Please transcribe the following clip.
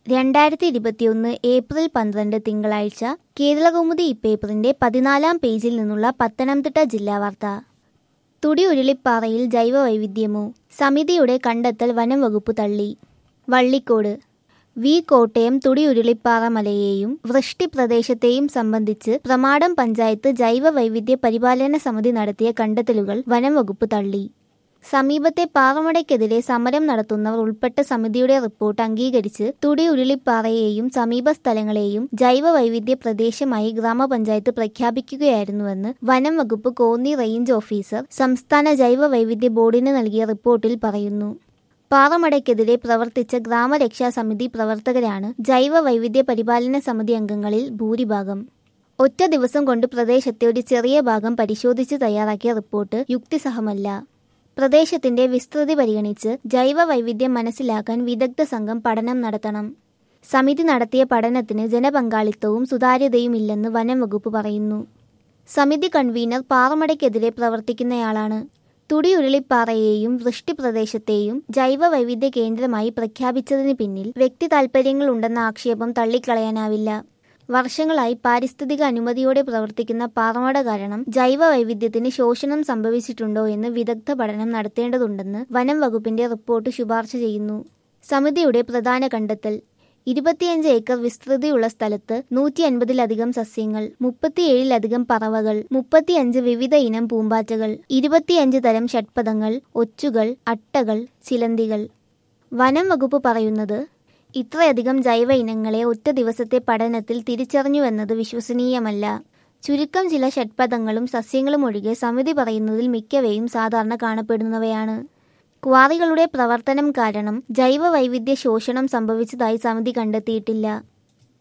രണ്ടായിരത്തി ഇരുപത്തിയൊന്ന് ഏപ്രിൽ പന്ത്രണ്ട് തിങ്കളാഴ്ച കേരളകൗമുദി ഇപ്പേപ്പറിന്റെ പതിനാലാം പേജിൽ നിന്നുള്ള പത്തനംതിട്ട ജില്ലാ വാർത്ത തുടി ഉരുളിപ്പാറയിൽ ജൈവവൈവിധ്യമോ സമിതിയുടെ കണ്ടെത്തൽ വനം വകുപ്പ് തള്ളി വള്ളിക്കോട് വി കോട്ടയം തുടി ഉരുളിപ്പാറ മലയെയും വൃഷ്ടി പ്രദേശത്തെയും സംബന്ധിച്ച് പ്രമാടം പഞ്ചായത്ത് ജൈവ വൈവിധ്യ പരിപാലന സമിതി നടത്തിയ കണ്ടെത്തലുകൾ വനം വകുപ്പ് തള്ളി സമീപത്തെ പാറമടയ്ക്കെതിരെ സമരം നടത്തുന്നവർ ഉൾപ്പെട്ട സമിതിയുടെ റിപ്പോർട്ട് അംഗീകരിച്ച് തുടി ഉരുളിപ്പാറയെയും സമീപ സ്ഥലങ്ങളെയും ജൈവ വൈവിധ്യ പ്രദേശമായി ഗ്രാമപഞ്ചായത്ത് പ്രഖ്യാപിക്കുകയായിരുന്നുവെന്ന് വനം വകുപ്പ് കോന്നി റേഞ്ച് ഓഫീസർ സംസ്ഥാന ജൈവ വൈവിധ്യ ബോർഡിന് നൽകിയ റിപ്പോർട്ടിൽ പറയുന്നു പാറമടയ്ക്കെതിരെ പ്രവർത്തിച്ച ഗ്രാമരക്ഷാ സമിതി പ്രവർത്തകരാണ് ജൈവ വൈവിധ്യ പരിപാലന സമിതി അംഗങ്ങളിൽ ഭൂരിഭാഗം ഒറ്റ ദിവസം കൊണ്ട് പ്രദേശത്തെ ഒരു ചെറിയ ഭാഗം പരിശോധിച്ച് തയ്യാറാക്കിയ റിപ്പോർട്ട് യുക്തിസഹമല്ല പ്രദേശത്തിന്റെ വിസ്തൃതി പരിഗണിച്ച് ജൈവ വൈവിധ്യം മനസ്സിലാക്കാൻ വിദഗ്ധ സംഘം പഠനം നടത്തണം സമിതി നടത്തിയ പഠനത്തിന് ജനപങ്കാളിത്തവും സുതാര്യതയും ഇല്ലെന്ന് വനം വകുപ്പ് പറയുന്നു സമിതി കൺവീനർ പാറമടയ്ക്കെതിരെ പ്രവർത്തിക്കുന്നയാളാണ് തുടി ഉരുളിപ്പാറയെയും വൃഷ്ടി പ്രദേശത്തെയും ജൈവ വൈവിധ്യ കേന്ദ്രമായി പ്രഖ്യാപിച്ചതിന് പിന്നിൽ വ്യക്തി താൽപ്പര്യങ്ങളുണ്ടെന്ന ആക്ഷേപം തള്ളിക്കളയാനാവില്ല വർഷങ്ങളായി പാരിസ്ഥിതിക അനുമതിയോടെ പ്രവർത്തിക്കുന്ന പാറമട കാരണം ജൈവ വൈവിധ്യത്തിന് ശോഷണം സംഭവിച്ചിട്ടുണ്ടോ എന്ന് വിദഗ്ധ പഠനം നടത്തേണ്ടതുണ്ടെന്ന് വനം വകുപ്പിന്റെ റിപ്പോർട്ട് ശുപാർശ ചെയ്യുന്നു സമിതിയുടെ പ്രധാന കണ്ടെത്തൽ ഇരുപത്തിയഞ്ച് ഏക്കർ വിസ്തൃതിയുള്ള സ്ഥലത്ത് നൂറ്റി അൻപതിലധികം സസ്യങ്ങൾ മുപ്പത്തിയേഴിലധികം പറവകൾ മുപ്പത്തിയഞ്ച് വിവിധ ഇനം പൂമ്പാറ്റകൾ ഇരുപത്തിയഞ്ച് തരം ഷഡ്പദങ്ങൾ ഒച്ചുകൾ അട്ടകൾ ചിലന്തികൾ വനം വകുപ്പ് പറയുന്നത് ഇത്രയധികം ജൈവ ഇനങ്ങളെ ഒറ്റ ദിവസത്തെ പഠനത്തിൽ തിരിച്ചറിഞ്ഞുവെന്നത് വിശ്വസനീയമല്ല ചുരുക്കം ചില ഷഡ്പദങ്ങളും സസ്യങ്ങളും ഒഴികെ സമിതി പറയുന്നതിൽ മിക്കവയും സാധാരണ കാണപ്പെടുന്നവയാണ് ക്വാറികളുടെ പ്രവർത്തനം കാരണം ജൈവ വൈവിധ്യ ശോഷണം സംഭവിച്ചതായി സമിതി കണ്ടെത്തിയിട്ടില്ല